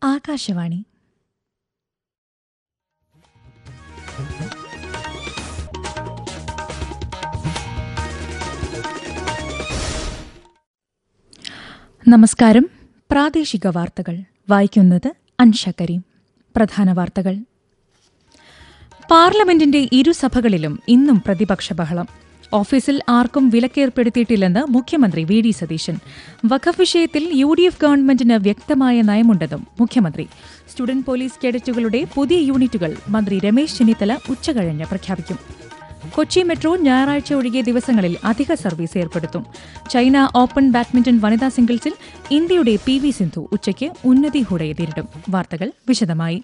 ആകാശവാണി നമസ്കാരം പ്രാദേശിക വാർത്തകൾ വായിക്കുന്നത് അൻഷ കരീം പ്രധാന വാർത്തകൾ പാർലമെന്റിന്റെ ഇരുസഭകളിലും ഇന്നും പ്രതിപക്ഷ ബഹളം ഓഫീസിൽ ആർക്കും വിലക്കേർപ്പെടുത്തിയിട്ടില്ലെന്ന് മുഖ്യമന്ത്രി വി ഡി സതീശൻ വഖഫ് വിഷയത്തിൽ യു ഡി എഫ് ഗവൺമെന്റിന് വ്യക്തമായ നയമുണ്ടെന്നും മുഖ്യമന്ത്രി സ്റ്റുഡന്റ് പോലീസ് കേഡറ്റുകളുടെ പുതിയ യൂണിറ്റുകൾ മന്ത്രി രമേശ് ചെന്നിത്തല ഉച്ചകഴിഞ്ഞ് പ്രഖ്യാപിക്കും കൊച്ചി മെട്രോ ഞായറാഴ്ച ഒഴികെ ദിവസങ്ങളിൽ അധിക സർവീസ് ഏർപ്പെടുത്തും ചൈന ഓപ്പൺ ബാഡ്മിന്റൺ വനിതാ സിംഗിൾസിൽ ഇന്ത്യയുടെ പി വി സിന്ധു ഉച്ചയ്ക്ക് ഉന്നതി ഹുഡയെ നേരിടും വാർത്തകൾ വിശദമായി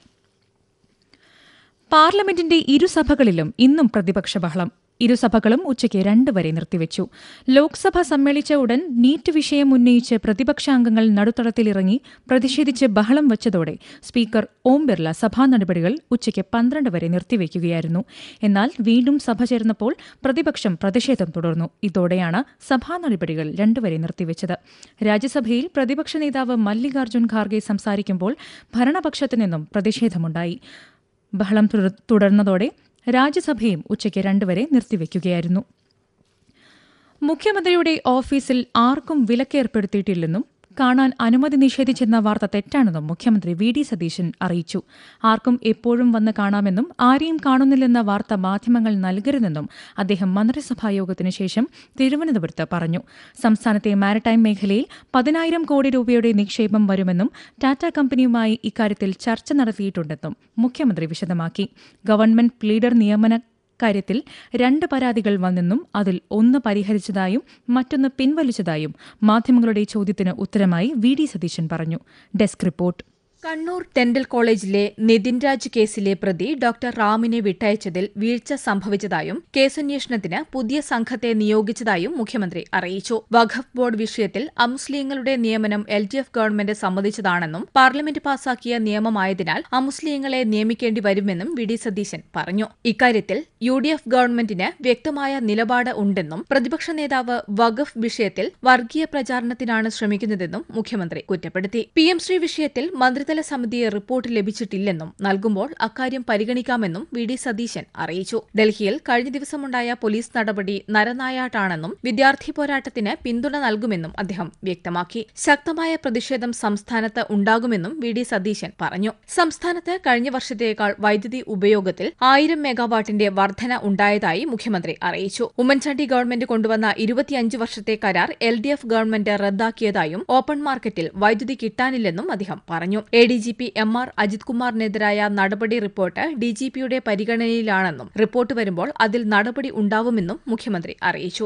പാർലമെന്റിന്റെ ഇരുസഭകളിലും ഇന്നും പ്രതിപക്ഷ ബഹളം ഇരുസഭകളും ഉച്ചയ്ക്ക് രണ്ട് വരെ നിർത്തിവച്ചു ലോക്സഭ സമ്മേളിച്ച ഉടൻ നീറ്റ് വിഷയം ഉന്നയിച്ച് പ്രതിപക്ഷാംഗങ്ങൾ നടുത്തളത്തിലിറങ്ങി പ്രതിഷേധിച്ച് ബഹളം വച്ചതോടെ സ്പീക്കർ ഓം ബിർല സഭാ നടപടികൾ ഉച്ചയ്ക്ക് പന്ത്രണ്ട് വരെ നിർത്തിവെക്കുകയായിരുന്നു എന്നാൽ വീണ്ടും സഭ ചേർന്നപ്പോൾ പ്രതിപക്ഷം പ്രതിഷേധം തുടർന്നു ഇതോടെയാണ് സഭാ നടപടികൾ രണ്ടുവരെ നിർത്തിവെച്ചത് രാജ്യസഭയിൽ പ്രതിപക്ഷ നേതാവ് മല്ലികാർജ്ജുൻ ഖാർഗെ സംസാരിക്കുമ്പോൾ ഭരണപക്ഷത്തു നിന്നും പ്രതിഷേധമുണ്ടായി ബഹളം തുടർ- തുടർന്നതോടെ രാജ്യസഭയും ഉച്ചയ്ക്ക് രണ്ടുവരെ നിർത്തിവെക്കുകയായിരുന്നു മുഖ്യമന്ത്രിയുടെ ഓഫീസിൽ ആർക്കും വിലക്കേർപ്പെടുത്തിയിട്ടില്ലെന്നും കാണാൻ അനുമതി നിഷേധിച്ചെന്ന വാർത്ത തെറ്റാണെന്നും മുഖ്യമന്ത്രി വി ഡി സതീശൻ അറിയിച്ചു ആർക്കും എപ്പോഴും വന്ന് കാണാമെന്നും ആരെയും കാണുന്നില്ലെന്ന വാർത്ത മാധ്യമങ്ങൾ നൽകരുതെന്നും അദ്ദേഹം മന്ത്രിസഭാ യോഗത്തിനു ശേഷം തിരുവനന്തപുരത്ത് പറഞ്ഞു സംസ്ഥാനത്തെ മാരിടൈം മേഖലയിൽ പതിനായിരം കോടി രൂപയുടെ നിക്ഷേപം വരുമെന്നും ടാറ്റ കമ്പനിയുമായി ഇക്കാര്യത്തിൽ ചർച്ച നടത്തിയിട്ടുണ്ടെന്നും മുഖ്യമന്ത്രി വിശദമാക്കി ഗവൺമെന്റ് പ്ലീഡർ നിയമന കാര്യത്തിൽ രണ്ട് പരാതികൾ വന്നെന്നും അതിൽ ഒന്ന് പരിഹരിച്ചതായും മറ്റൊന്ന് പിൻവലിച്ചതായും മാധ്യമങ്ങളുടെ ചോദ്യത്തിന് ഉത്തരമായി വി ഡി സതീശൻ പറഞ്ഞു ഡെസ്ക് റിപ്പോർട്ട് കണ്ണൂർ ഡെന്റൽ കോളേജിലെ നിതിൻ രാജ് കേസിലെ പ്രതി ഡോക്ടർ റാമിനെ വിട്ടയച്ചതിൽ വീഴ്ച സംഭവിച്ചതായും കേസന്വേഷണത്തിന് പുതിയ സംഘത്തെ നിയോഗിച്ചതായും മുഖ്യമന്ത്രി അറിയിച്ചു വഖഫ് ബോർഡ് വിഷയത്തിൽ അമുസ്ലിങ്ങളുടെ നിയമനം എൽ ഡി എഫ് ഗവൺമെന്റ് സമ്മതിച്ചതാണെന്നും പാർലമെന്റ് പാസാക്കിയ നിയമമായതിനാൽ അമുസ്ലിങ്ങളെ നിയമിക്കേണ്ടി വരുമെന്നും വി ഡി സതീശൻ പറഞ്ഞു ഇക്കാര്യത്തിൽ യു ഡി എഫ് ഗവൺമെന്റിന് വ്യക്തമായ നിലപാട് ഉണ്ടെന്നും പ്രതിപക്ഷ നേതാവ് വഖഫ് വിഷയത്തിൽ വർഗീയ പ്രചാരണത്തിനാണ് ശ്രമിക്കുന്നതെന്നും മുഖ്യമന്ത്രി കുറ്റപ്പെടുത്തി പി എം ശ്രീ വിഷയത്തിൽ മന്ത്രിതല സമിതിയെ റിപ്പോർട്ട് ലഭിച്ചിട്ടില്ലെന്നും നൽകുമ്പോൾ അക്കാര്യം പരിഗണിക്കാമെന്നും വി ഡി സതീശൻ അറിയിച്ചു ഡൽഹിയിൽ കഴിഞ്ഞ ദിവസമുണ്ടായ പോലീസ് നടപടി നരനായാട്ടാണെന്നും വിദ്യാർത്ഥി പോരാട്ടത്തിന് പിന്തുണ നൽകുമെന്നും അദ്ദേഹം വ്യക്തമാക്കി ശക്തമായ പ്രതിഷേധം സംസ്ഥാനത്ത് ഉണ്ടാകുമെന്നും വി ഡി സതീശൻ പറഞ്ഞു സംസ്ഥാനത്ത് കഴിഞ്ഞ വർഷത്തേക്കാൾ വൈദ്യുതി ഉപയോഗത്തിൽ ആയിരം മെഗാവാട്ടിന്റെ വർധന ഉണ്ടായതായി മുഖ്യമന്ത്രി അറിയിച്ചു ഉമ്മൻചാണ്ടി ഗവൺമെന്റ് കൊണ്ടുവന്ന ഇരുപത്തിയഞ്ച് വർഷത്തെ കരാർ എൽ ഡി എഫ് ഗവൺമെന്റ് റദ്ദാക്കിയതായും ഓപ്പൺ മാർക്കറ്റിൽ വൈദ്യുതി കിട്ടാനില്ലെന്നും അദ്ദേഹം പറഞ്ഞു A D G P M R Ajith കുമാറിനെതിരായ നടപടി റിപ്പോർട്ട് ഡി ജി പിയുടെ പരിഗണനയിലാണെന്നും റിപ്പോർട്ട് വരുമ്പോൾ അതിൽ നടപടി ഉണ്ടാവുമെന്നും മുഖ്യമന്ത്രി അറിയിച്ചു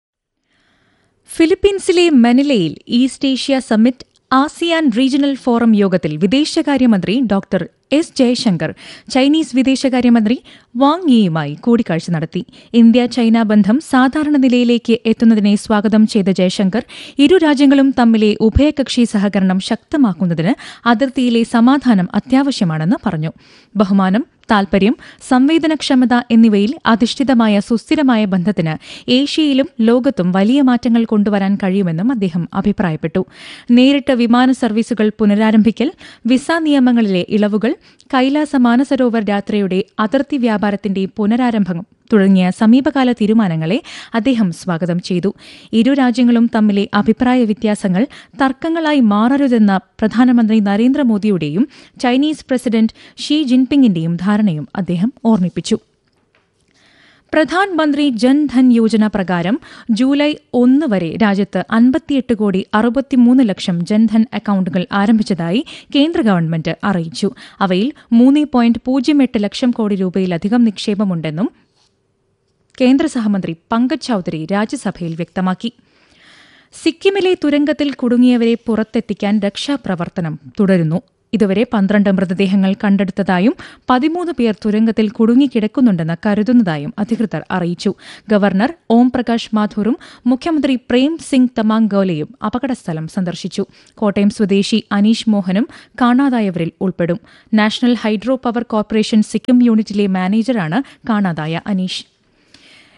ഫിലിപ്പീൻസിലെ മനിലയിൽ East Asia summit ASEAN regional forum യോഗത്തിൽ വിദേശകാര്യമന്ത്രി ഡോക്ടർ എസ് ജയശങ്കർ ചൈനീസ് വിദേശകാര്യമന്ത്രി വാങ് യിയുമായി കൂടിക്കാഴ്ച നടത്തി ഇന്ത്യ ചൈന ബന്ധം സാധാരണ നിലയിലേക്ക് എത്തുന്നതിനെ സ്വാഗതം ചെയ്ത ജയശങ്കർ ഇരു രാജ്യങ്ങളും തമ്മിലെ ഉഭയകക്ഷി സഹകരണം ശക്തമാക്കുന്നതിന് അതിർത്തിയിലെ സമാധാനം അത്യാവശ്യമാണെന്ന് പറഞ്ഞു ബഹുമാനം താൽപര്യം സംവേദനക്ഷമത എന്നിവയിൽ അധിഷ്ഠിതമായ സുസ്ഥിരമായ ബന്ധത്തിന് ഏഷ്യയിലും ലോകത്തും വലിയ മാറ്റങ്ങൾ കൊണ്ടുവരാൻ കഴിയുമെന്നും അദ്ദേഹം അഭിപ്രായപ്പെട്ടു നേരിട്ട് വിമാന സർവീസുകൾ പുനരാരംഭിക്കൽ വിസ നിയമങ്ങളിലെ ഇളവുകൾ കൈലാസ മാനസരോവർ യാത്രയുടെ അതിർത്തി വ്യാപാരത്തിന്റെ പുനരാരംഭം തുടങ്ങിയ സമീപകാല തീരുമാനങ്ങളെ അദ്ദേഹം സ്വാഗതം ചെയ്തു ഇരു രാജ്യങ്ങളും തമ്മിലെ അഭിപ്രായ വ്യത്യാസങ്ങൾ തർക്കങ്ങളായി മാറരുതെന്ന പ്രധാനമന്ത്രി നരേന്ദ്രമോദിയുടെയും ചൈനീസ് പ്രസിഡന്റ് ഷീ ജിൻപിങ്ങിന്റെയും ധാരണയും അദ്ദേഹം ഓർമ്മിപ്പിച്ചു പ്രധാൻമന്ത്രി ജൻധൻ യോജന പ്രകാരം ജൂലൈ ഒന്ന് വരെ രാജ്യത്ത് അൻപത്തിയെട്ട് കോടി അറുപത്തിമൂന്ന് ലക്ഷം ജൻധൻ അക്കൌണ്ടുകൾ ആരംഭിച്ചതായി കേന്ദ്ര ഗവൺമെന്റ് അറിയിച്ചു അവയിൽ മൂന്ന് പോയിന്റ് പൂജ്യം എട്ട് ലക്ഷം കോടി രൂപയിലധികം നിക്ഷേപമുണ്ടെന്നും കേന്ദ്ര സഹമന്ത്രി പങ്കജ് ചൌധരി രാജ്യസഭയിൽ വ്യക്തമാക്കി സിക്കിമിലെ തുരങ്കത്തിൽ കുടുങ്ങിയവരെ പുറത്തെത്തിക്കാൻ രക്ഷാപ്രവർത്തനം തുടരുന്നു ഇതുവരെ പന്ത്രണ്ട് മൃതദേഹങ്ങൾ കണ്ടെടുത്തതായും പതിമൂന്ന് പേർ തുരങ്കത്തിൽ കുടുങ്ങിക്കിടക്കുന്നുണ്ടെന്ന് കരുതുന്നതായും അധികൃതർ അറിയിച്ചു ഗവർണർ ഓം പ്രകാശ് മാഥൂറും മുഖ്യമന്ത്രി പ്രേം സിംഗ് തമാങ് ഗോലയും അപകടസ്ഥലം സന്ദർശിച്ചു കോട്ടയം സ്വദേശി അനീഷ് മോഹനും കാണാതായവരിൽ ഉൾപ്പെടും national hydro power corporation Sikkim യൂണിറ്റിലെ മാനേജറാണ് കാണാതായ അനീഷ്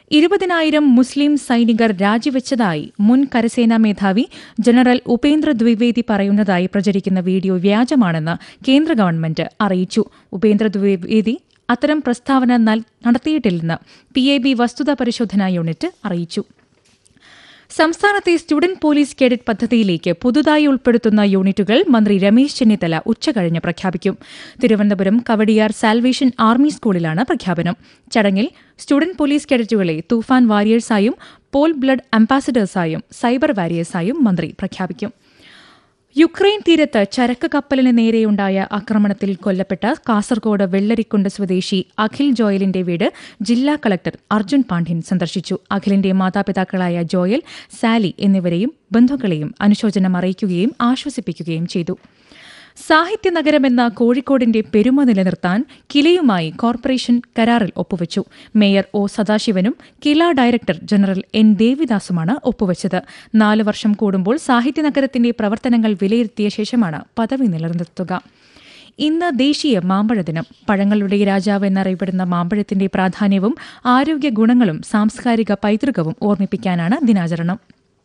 ഇരുപതിനായിരം മുസ്ലിം സൈനികർ രാജിവെച്ചതായി മുൻ കരസേനാ മേധാവി ജനറൽ ഉപേന്ദ്ര ദ്വിവേദി പറയുന്നതായി പ്രചരിക്കുന്ന വീഡിയോ വ്യാജമാണെന്ന് കേന്ദ്ര ഗവൺമെന്റ് അറിയിച്ചു ഉപേന്ദ്ര ദ്വിവേദി അത്തരം പ്രസ്താവന നൽ- നടത്തിയിട്ടില്ലെന്ന് പി എ ബി വസ്തുതാ പരിശോധനാ യൂണിറ്റ് അറിയിച്ചു സംസ്ഥാനത്തെ സ്റ്റുഡന്റ് പോലീസ് കേഡറ്റ് പദ്ധതിയിലേക്ക് പുതുതായി ഉൾപ്പെടുത്തുന്ന യൂണിറ്റുകൾ മന്ത്രി രമേശ് ചെന്നിത്തല ഉച്ചകഴിഞ്ഞ് പ്രഖ്യാപിക്കും തിരുവനന്തപുരം കവടിയാർ സാൽവേഷൻ ആർമി സ്കൂളിലാണ് പ്രഖ്യാപനം ചടങ്ങിൽ സ്റ്റുഡന്റ് പോലീസ് കേഡറ്റുകളെ തൂഫാൻ വാരിയേഴ്സായും പോൾ ബ്ലഡ് അംബാസഡേഴ്സായും സൈബർ വാരിയേഴ്സായും മന്ത്രി പ്രഖ്യാപിക്കും യുക്രൈൻ തീരത്ത് ചരക്ക് കപ്പലിന് നേരെയുണ്ടായ ആക്രമണത്തിൽ കൊല്ലപ്പെട്ട കാസർഗോഡ് വെള്ളരിക്കുണ്ട് സ്വദേശി അഖിൽ ജോയലിന്റെ വീട് ജില്ലാ കളക്ടർ അർജുൻ പാണ്ഡ്യൻ സന്ദർശിച്ചു അഖിലിന്റെ മാതാപിതാക്കളായ ജോയൽ സാലി എന്നിവരെയും ബന്ധുക്കളെയും അനുശോചനം അറിയിക്കുകയും ആശ്വസിപ്പിക്കുകയും ചെയ്തു സാഹിത്യ നഗരമെന്ന കോഴിക്കോടിന്റെ പെരുമ നിലനിർത്താൻ കിലയുമായി കോർപ്പറേഷൻ കരാറിൽ ഒപ്പുവച്ചു മേയർ ഒ സദാശിവനും കില ഡയറക്ടർ ജനറൽ എൻ ദേവിദാസുമാണ് ഒപ്പുവച്ചത് നാല് വർഷം കൂടുമ്പോൾ സാഹിത്യ നഗരത്തിന്റെ പ്രവർത്തനങ്ങൾ വിലയിരുത്തിയ ശേഷമാണ് പദവി നിലനിർത്തുക ഇന്ന് ദേശീയ മാമ്പഴ ദിനം പഴങ്ങളുടെ രാജാവ് എന്നറിയപ്പെടുന്ന മാമ്പഴത്തിന്റെ പ്രാധാന്യവും ആരോഗ്യ ഗുണങ്ങളും സാംസ്കാരിക പൈതൃകവും ഓർമ്മിപ്പിക്കാനാണ് ദിനാചരണം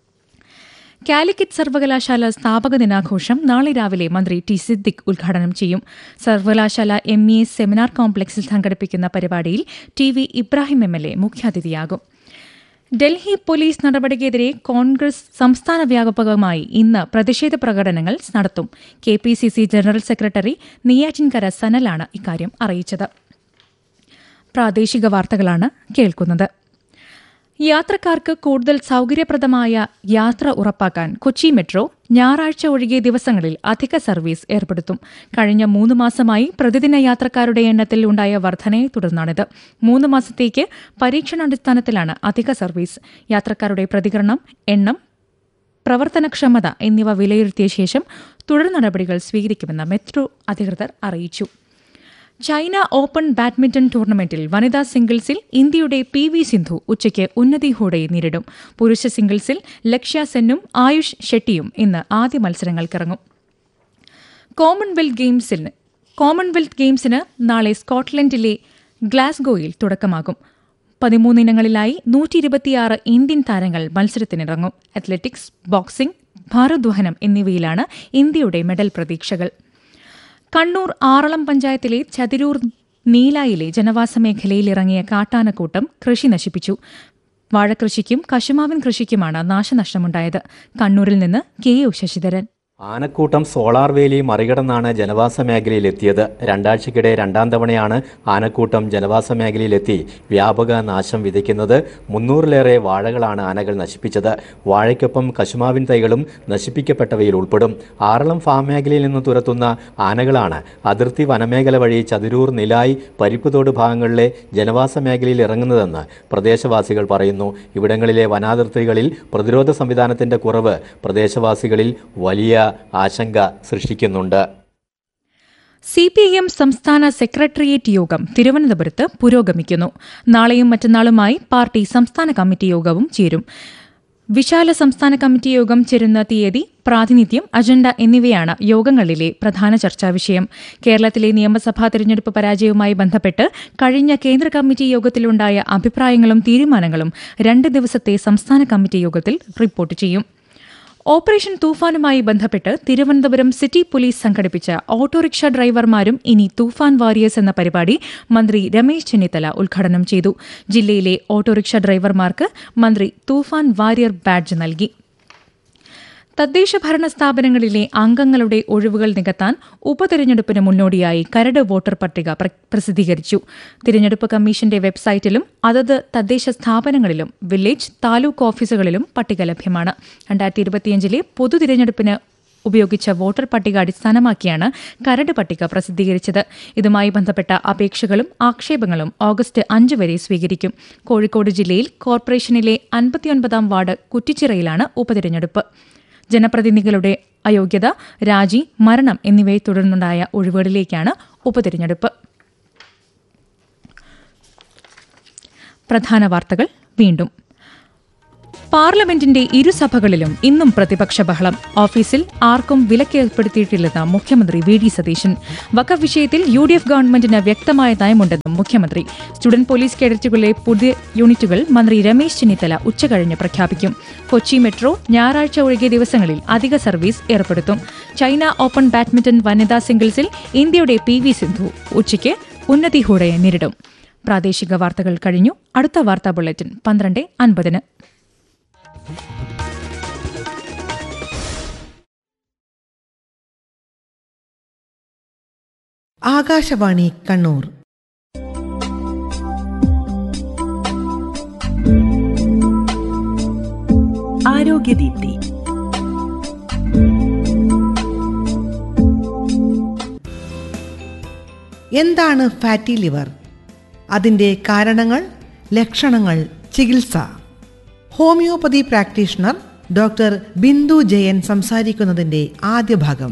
കാലിക്കറ്റ് സർവകലാശാല സ്ഥാപക ദിനാഘോഷം നാളെ രാവിലെ മന്ത്രി ടി സിദ്ദിഖ് ഉദ്ഘാടനം ചെയ്യും സർവകലാശാല എം ഇ എസ് സെമിനാർ കോംപ്ലക്സിൽ സംഘടിപ്പിക്കുന്ന പരിപാടിയിൽ T V Ibrahim M L A മുഖ്യാതിഥിയാകും ഡൽഹി പോലീസ് നടപടിക്കെതിരെ കോൺഗ്രസ് സംസ്ഥാന വ്യാപകമായി ഇന്ന് പ്രതിഷേധ പ്രകടനങ്ങൾ നടത്തും K P C C general secretary Neyyattinkara സനലാണ് ഇക്കാര്യം അറിയിച്ചത് പ്രാദേശിക വാർത്തകളാണ് കേൾക്കുന്നത് യാത്രക്കാർക്ക് കൂടുതൽ സൌകര്യപ്രദമായ യാത്ര ഉറപ്പാക്കാൻ കൊച്ചി മെട്രോ ഞായറാഴ്ച ഒഴികെ ദിവസങ്ങളിൽ അധിക സർവീസ് ഏർപ്പെടുത്തും കഴിഞ്ഞ മൂന്ന് മാസമായി പ്രതിദിന യാത്രക്കാരുടെ എണ്ണത്തിൽ ഉണ്ടായ വർധനയെ തുടർന്നാണിത് മൂന്ന് മാസത്തേക്ക് പരീക്ഷണാടിസ്ഥാനത്തിലാണ് അധിക സർവീസ് യാത്രക്കാരുടെ പ്രതികരണം എണ്ണം പ്രവർത്തനക്ഷമത എന്നിവ വിലയിരുത്തിയ ശേഷം തുടർ നടപടികൾ സ്വീകരിക്കുമെന്ന് മെട്രോ അധികൃതർ അറിയിച്ചു ചൈന ഓപ്പൺ ബാഡ്മിന്റൺ ടൂർണമെന്റിൽ വനിതാ സിംഗിൾസിൽ ഇന്ത്യയുടെ പി വി സിന്ധു ഉച്ചയ്ക്ക് ഉന്നതി ഹൂഡയെ നേരിടും പുരുഷ സിംഗിൾസിൽ ലക്ഷ്യ സെന്നും ആയുഷ് ഷെട്ടിയും ഇന്ന് ആദ്യ മത്സരങ്ങൾക്കിറങ്ങും കോമൺവെൽത്ത് ഗെയിംസിന് കോമൺവെൽത്ത് ഗെയിംസിന് നാളെ സ്കോട്ട്ലൻഡിലെ ഗ്ലാസ്ഗോയിൽ തുടക്കമാകും പതിമൂന്നിനങ്ങളിലായി നൂറ്റി ഇരുപത്തിയാറ് ഇന്ത്യൻ താരങ്ങൾ മത്സരത്തിനിറങ്ങും അത്ലറ്റിക്സ് ബോക്സിംഗ് ഭാരോദ്വഹനം എന്നിവയിലാണ് ഇന്ത്യയുടെ മെഡൽ പ്രതീക്ഷകൾ കണ്ണൂർ ആറളം പഞ്ചായത്തിലെ ചതിരൂർ നീലായിലെ ജനവാസ മേഖലയിൽ ഇറങ്ങിയ കാട്ടാനക്കൂട്ടം കൃഷി നശിപ്പിച്ചു വാഴകൃഷിക്കും കശുമാവിൻ കൃഷിക്കുമാണ് നാശനഷ്ടമുണ്ടായത് കണ്ണൂരിൽ നിന്ന് കെ യു ശശിധരൻ ആനക്കൂട്ടം സോളാർ വേലി മറികടന്നാണ് ജനവാസ മേഖലയിലെത്തിയത് രണ്ടാഴ്ചക്കിടെ രണ്ടാം തവണയാണ് ആനക്കൂട്ടം ജനവാസ മേഖലയിലെത്തി വ്യാപക നാശം വിതയ്ക്കുന്നത് മുന്നൂറിലേറെ വാഴകളാണ് ആനകൾ നശിപ്പിച്ചത് വാഴയ്ക്കൊപ്പം കശുമാവിൻ തൈകളും നശിപ്പിക്കപ്പെട്ടവയിൽ ഉൾപ്പെടും ആറളം ഫാം മേഖലയിൽ നിന്ന് തുരത്തുന്ന ആനകളാണ് അതിർത്തി വനമേഖല വഴി ചതിരൂർ നിലായി പരിപ്പുതോട് ഭാഗങ്ങളിലെ ജനവാസ മേഖലയിൽ ഇറങ്ങുന്നതെന്ന് പ്രദേശവാസികൾ പറയുന്നു ഇവിടങ്ങളിലെ വനാതിർത്തികളിൽ പ്രതിരോധ സംവിധാനത്തിന്റെ കുറവ് പ്രദേശവാസികളിൽ വലിയ ആശങ്ക സൃഷ്ടിക്കുന്നുണ്ട് സി പി ഐ എം സംസ്ഥാന സെക്രട്ടേറിയറ്റ് യോഗം തിരുവനന്തപുരത്ത് പുരോഗമിക്കുന്നു നാളെയും മറ്റന്നാളുമായി പാർട്ടി സംസ്ഥാന കമ്മിറ്റി യോഗവും ചേരും വിശാല സംസ്ഥാന കമ്മിറ്റി യോഗം ചേരുന്ന തീയതി പ്രാതിനിധ്യം അജണ്ട എന്നിവയാണ് യോഗങ്ങളിലെ പ്രധാന ചർച്ചാ വിഷയം കേരളത്തിലെ നിയമസഭാ തെരഞ്ഞെടുപ്പ് പരാജയവുമായി ബന്ധപ്പെട്ട് കഴിഞ്ഞ കേന്ദ്ര കമ്മിറ്റി യോഗത്തിലുണ്ടായ അഭിപ്രായങ്ങളും തീരുമാനങ്ങളും രണ്ട് ദിവസത്തെ സംസ്ഥാന കമ്മിറ്റി യോഗത്തിൽ റിപ്പോർട്ട് ചെയ്യും ഓപ്പറേഷൻ തൂഫാനുമായി ബന്ധപ്പെട്ട് തിരുവനന്തപുരം സിറ്റി പോലീസ് സംഘടിപ്പിച്ച ഓട്ടോറിക്ഷ ഡ്രൈവർമാരും ഇനി തൂഫാൻ വാരിയേഴ്സ് എന്ന പരിപാടി മന്ത്രി രമേശ് ചെന്നിത്തല ഉദ്ഘാടനം ചെയ്തു ജില്ലയിലെ ഓട്ടോറിക്ഷ ഡ്രൈവർമാർക്ക് മന്ത്രി തൂഫാൻ വാരിയർ ബാഡ്ജ് നൽകി തദ്ദേശ ഭരണ സ്ഥാപനങ്ങളിലെ അംഗങ്ങളുടെ ഒഴിവുകൾ നികത്താൻ ഉപതെരഞ്ഞെടുപ്പിന് മുന്നോടിയായി കരട് വോട്ടർ പട്ടിക പ്ര- പ്രസിദ്ധീകരിച്ചു തിരഞ്ഞെടുപ്പ് കമ്മീഷന്റെ വെബ്സൈറ്റിലും അതത് തദ്ദേശ സ്ഥാപനങ്ങളിലും വില്ലേജ് താലൂക്ക് ഓഫീസുകളിലും പട്ടിക ലഭ്യമാണ് രണ്ടായിരത്തി ഇരുപത്തിയഞ്ചിലെ പൊതു തിരഞ്ഞെടുപ്പിന് ഉപയോഗിച്ച വോട്ടർ പട്ടിക അടിസ്ഥാനമാക്കിയാണ് കരട് പട്ടിക പ്രസിദ്ധീകരിച്ചത് ഇതുമായി ബന്ധപ്പെട്ട അപേക്ഷകളും ആക്ഷേപങ്ങളും ഓഗസ്റ്റ് അഞ്ച് വരെ സ്വീകരിക്കും കോഴിക്കോട് ജില്ലയിൽ കോർപ്പറേഷനിലെ അൻപത്തിയൊൻപതാം വാർഡ് കുറ്റിച്ചിറയിലാണ് ഉപതിരഞ്ഞെടുപ്പ് ജനപ്രതിനിധികളുടെ അയോഗ്യത രാജി മരണം എന്നിവയെ തുടർന്നുണ്ടായ ഒഴിവുകളിലേക്കാണ് ഉപതിരഞ്ഞെടുപ്പ് പ്രധാന വാർത്തകൾ വീണ്ടും പാർലമെന്റിന്റെ ഇരുസഭകളിലും ഇന്നും പ്രതിപക്ഷ ബഹളം ഓഫീസിൽ ആർക്കും വിലക്കേർപ്പെടുത്തിയിട്ടില്ലെന്ന് മുഖ്യമന്ത്രി വി ഡി സതീശൻ വഖഫ് വിഷയത്തിൽ യു ഡി എഫ് ഗവൺമെന്റിന് വ്യക്തമായ നയമുണ്ടെന്നും മുഖ്യമന്ത്രി സ്റ്റുഡന്റ് പോലീസ് കേഡറ്റുകളിലെ പുതിയ യൂണിറ്റുകൾ മന്ത്രി രമേശ് ചെന്നിത്തല ഉച്ചകഴിഞ്ഞ് പ്രഖ്യാപിക്കും കൊച്ചി മെട്രോ ഞായറാഴ്ച ഒഴികെ ദിവസങ്ങളിൽ അധിക സർവീസ് ഏർപ്പെടുത്തും ചൈന ഓപ്പൺ ബാഡ്മിന്റൺ വനിതാ സിംഗിൾസിൽ ഇന്ത്യയുടെ പി വി സിന്ധു ഉച്ചയ്ക്ക് ഉന്നതി ഹൂഡയെ നേരിടും പ്രാദേശിക വാർത്തകൾ കഴിഞ്ഞു അടുത്ത വാർത്താ ബുള്ളറ്റിൻ പന്ത്രണ്ട് അൻപതിന് ആകാശവാണി കണ്ണൂർ ആരോഗ്യദീപ്തി എന്താണ് ഫാറ്റി ലിവർ അതിൻ്റെ കാരണങ്ങൾ ലക്ഷണങ്ങൾ ചികിത്സ homoeopathy practitioner doctor Bindu Jayan സംസാരിക്കുന്നതിൻ്റെ ആദ്യ ഭാഗം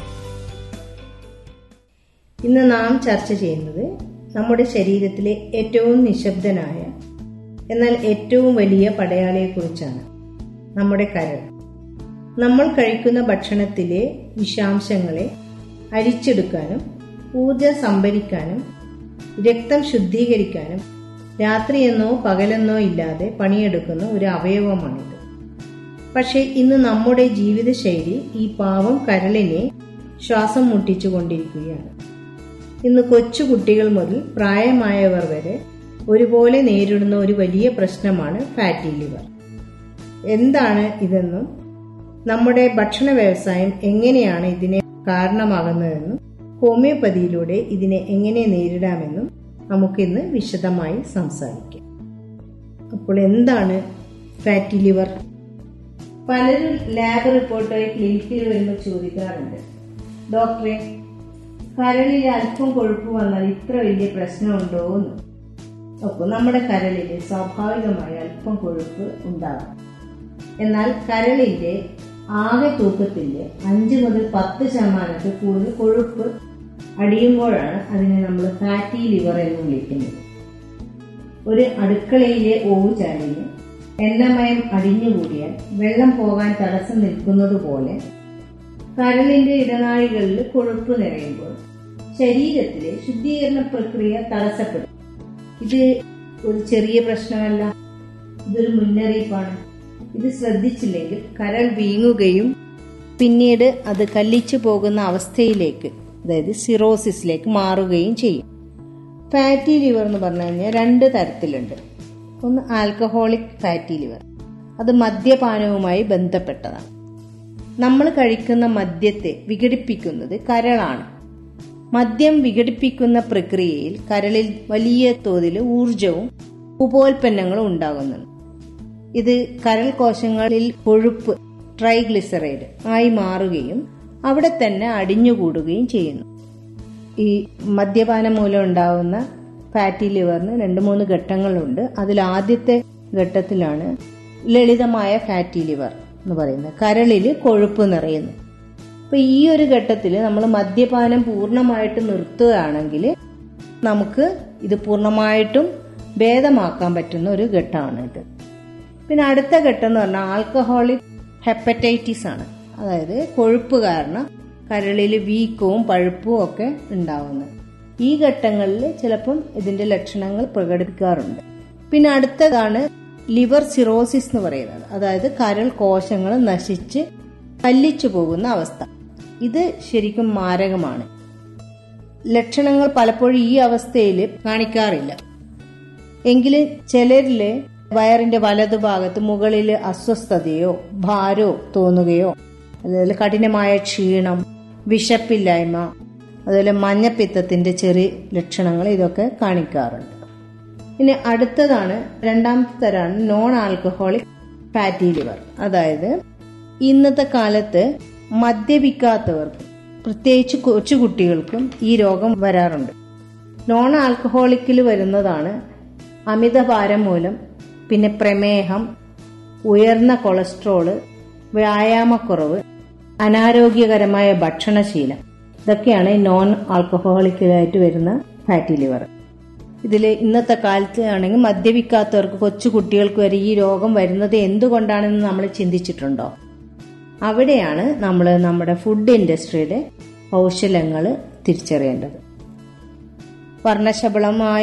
ഇന്ന് നാം ചർച്ച ചെയ്യുന്നത് നമ്മുടെ ശരീരത്തിലെ ഏറ്റവും നിശബ്ദനായ എന്നാൽ ഏറ്റവും വലിയ പടയാളിയെക്കുറിച്ചാണ് നമ്മുടെ കരൾ നമ്മൾ കഴിക്കുന്ന ഭക്ഷണത്തിലെ വിഷാംശങ്ങളെ അരിച്ചെടുക്കാനും ഊർജം സംഭരിക്കാനും രക്തം ശുദ്ധീകരിക്കാനും രാത്രിയെന്നോ പകലെന്നോ ഇല്ലാതെ പണിയെടുക്കുന്ന ഒരു അവയവമാണിത് പക്ഷേ ഇന്ന് നമ്മുടെ ജീവിതശൈലി ഈ പാവം കരളിനെ ശ്വാസം മുട്ടിച്ചുകൊണ്ടിരിക്കുകയാണ് ഇന്ന് കൊച്ചു കുട്ടികൾ മുതൽ പ്രായമായവർ വരെ ഒരുപോലെ നേരിടുന്ന ഒരു വലിയ പ്രശ്നമാണ് ഫാറ്റി ലിവർ എന്താണ് ഇതെന്നും നമ്മുടെ ഭക്ഷണ വ്യവസായം എങ്ങനെയാണ് ഇതിനെ കാരണമാകുന്നതെന്നും ഹോമിയോപ്പതിയിലൂടെ ഇതിനെ എങ്ങനെ നേരിടാമെന്നും നമുക്കിന്ന് വിശദമായി സംസാരിക്കാം അപ്പോൾ എന്താണ് ഫാറ്റി ലിവർ പലരും ലാബ് റിപ്പോർട്ടായി ക്ലിനിക്കിൽ വരുമ്പോൾ ചോദിക്കാറുണ്ട് ഡോക്ടറെ കരളിൽ അല്പം കൊഴുപ്പ് വന്നാൽ ഇത്ര വലിയ പ്രശ്നമുണ്ടോ എന്ന് അപ്പോൾ നമ്മുടെ കരളിൽ സ്വാഭാവികമായി അല്പം കൊഴുപ്പ് ഉണ്ടാകും എന്നാൽ കരളിന്റെ ആകെ തൂക്കത്തിന്റെ അഞ്ച് മുതൽ പത്ത് ശതമാനത്തിൽ കൂടുതൽ കൊഴുപ്പ് അടിയുമ്പോഴാണ് അതിനെ നമ്മൾ ഫാറ്റി ലിവർ എന്ന് വിളിക്കുന്നത് ഒരു അടുക്കളയിലെ ഓവുചാലിന് എണ്ണമയം അടിഞ്ഞുകൂടിയാൽ വെള്ളം പോകാൻ തടസ്സം നിൽക്കുന്നത് പോലെ കരളിന്റെ ഇടനാഴികളിൽ കൊഴുപ്പ് നിറയുമ്പോൾ ശരീരത്തിലെ ശുദ്ധീകരണ പ്രക്രിയ തടസ്സപ്പെടും ഇത് ഒരു ചെറിയ പ്രശ്നമല്ല ഇതൊരു മുന്നറിയിപ്പാണ് ഇത് ശ്രദ്ധിച്ചില്ലെങ്കിൽ കരൾ വീങ്ങുകയും പിന്നീട് അത് കല്ലിച്ചു പോകുന്ന അവസ്ഥയിലേക്ക് അതായത് സിറോസിസിലേക്ക് മാറുകയും ചെയ്യും ഫാറ്റി ലിവർ എന്ന് പറഞ്ഞു കഴിഞ്ഞാൽ രണ്ട് തരത്തിലുണ്ട് ഒന്ന് ആൽക്കഹോളിക് ഫാറ്റി ലിവർ അത് മദ്യപാനവുമായി ബന്ധപ്പെട്ടതാണ് നമ്മൾ കഴിക്കുന്ന മദ്യത്തെ വിഘടിപ്പിക്കുന്നത് കരളാണ് മദ്യം വിഘടിപ്പിക്കുന്ന പ്രക്രിയയിൽ കരളിൽ വലിയ തോതിൽ ഊർജവും ഉപോൽപ്പന്നങ്ങളും ഉണ്ടാകുന്നുണ്ട് ഇത് കരൾ കോശങ്ങളിൽ കൊഴുപ്പ് ട്രൈഗ്ലിസറൈഡ് ആയി മാറുകയും അവിടെ തന്നെ അടിഞ്ഞുകൂടുകയും ചെയ്യുന്നു ഈ മദ്യപാനം മൂലം ഉണ്ടാകുന്ന ഫാറ്റി ലിവറിന് രണ്ട് മൂന്ന് ഘട്ടങ്ങളുണ്ട് അതിൽ ആദ്യത്തെ ഘട്ടത്തിലാണ് ലളിതമായ ഫാറ്റി ലിവർ എന്ന് പറയുന്നത് കരളിൽ കൊഴുപ്പ് നിറയുന്നു അപ്പൊ ഈ ഒരു ഘട്ടത്തിൽ നമ്മൾ മദ്യപാനം പൂർണ്ണമായിട്ട് നിർത്തുകയാണെങ്കിൽ നമുക്ക് ഇത് പൂർണ്ണമായിട്ടും ഭേദമാക്കാൻ പറ്റുന്ന ഒരു ഘട്ടമാണ് ഇത് പിന്നെ അടുത്ത ഘട്ടം എന്ന് പറഞ്ഞാൽ ആൽക്കഹോളിക് ഹെപ്പറ്റൈറ്റിസ് ആണ് അതായത് കൊഴുപ്പ് കാരണം കരളിൽ വീക്കവും പഴുപ്പും ഒക്കെ ഉണ്ടാവുന്നത് ഈ ഘട്ടങ്ങളിൽ ചിലപ്പം ഇതിന്റെ ലക്ഷണങ്ങൾ പ്രകടിപ്പിക്കാറുണ്ട് പിന്നെ അടുത്തതാണ് ലിവർ സിറോസിസ് എന്ന് പറയുന്നത് അതായത് കരൾ കോശങ്ങൾ നശിച്ച് കല്ലിച്ചു പോകുന്ന അവസ്ഥ ഇത് ശരിക്കും മാരകമാണ് ലക്ഷണങ്ങൾ പലപ്പോഴും ഈ അവസ്ഥയിൽ കാണിക്കാറില്ല എങ്കിലും ചിലരില് വയറിന്റെ വലതുഭാഗത്ത് മുകളിൽ അസ്വസ്ഥതയോ ഭാരോ തോന്നുകയോ അതുപോലെ കഠിനമായ ക്ഷീണം വിശപ്പില്ലായ്മ അതുപോലെ മഞ്ഞപ്പിത്തത്തിന്റെ ചെറിയ ലക്ഷണങ്ങൾ ഇതൊക്കെ കാണിക്കാറുണ്ട് ഇനി അടുത്തതാണ് രണ്ടാമത്തെ തരാണ് നോൺ ആൽക്കഹോളിക് ഫാറ്റി ലിവർ അതായത് ഇന്നത്തെ കാലത്ത് മദ്യപിക്കാത്തവർക്കും പ്രത്യേകിച്ച് കൊച്ചുകുട്ടികൾക്കും ഈ രോഗം വരാറുണ്ട് നോൺ ആൽക്കഹോളിക്കിൽ വരുന്നതാണ് അമിതഭാരം മൂലം പിന്നെ പ്രമേഹം ഉയർന്ന കൊളസ്ട്രോള് വ്യായാമക്കുറവ് അനാരോഗ്യകരമായ ഭക്ഷണശീലം ഇതൊക്കെയാണ് നോൺ ആൽക്കഹോളിക്കലായിട്ട് വരുന്ന ഫാറ്റി ലിവർ ഇതിൽ ഇന്നത്തെ കാലത്ത് ആണെങ്കിൽ മദ്യപിക്കാത്തവർക്ക് കൊച്ചു കുട്ടികൾക്ക് വരെ ഈ രോഗം വരുന്നത് എന്തുകൊണ്ടാണെന്ന് നമ്മൾ ചിന്തിച്ചിട്ടുണ്ടോ അവിടെയാണ് നമ്മൾ നമ്മുടെ ഫുഡ് ഇൻഡസ്ട്രിയുടെ കൗശലങ്ങൾ തിരിച്ചറിയേണ്ടത് വർണ്ണശബളമായ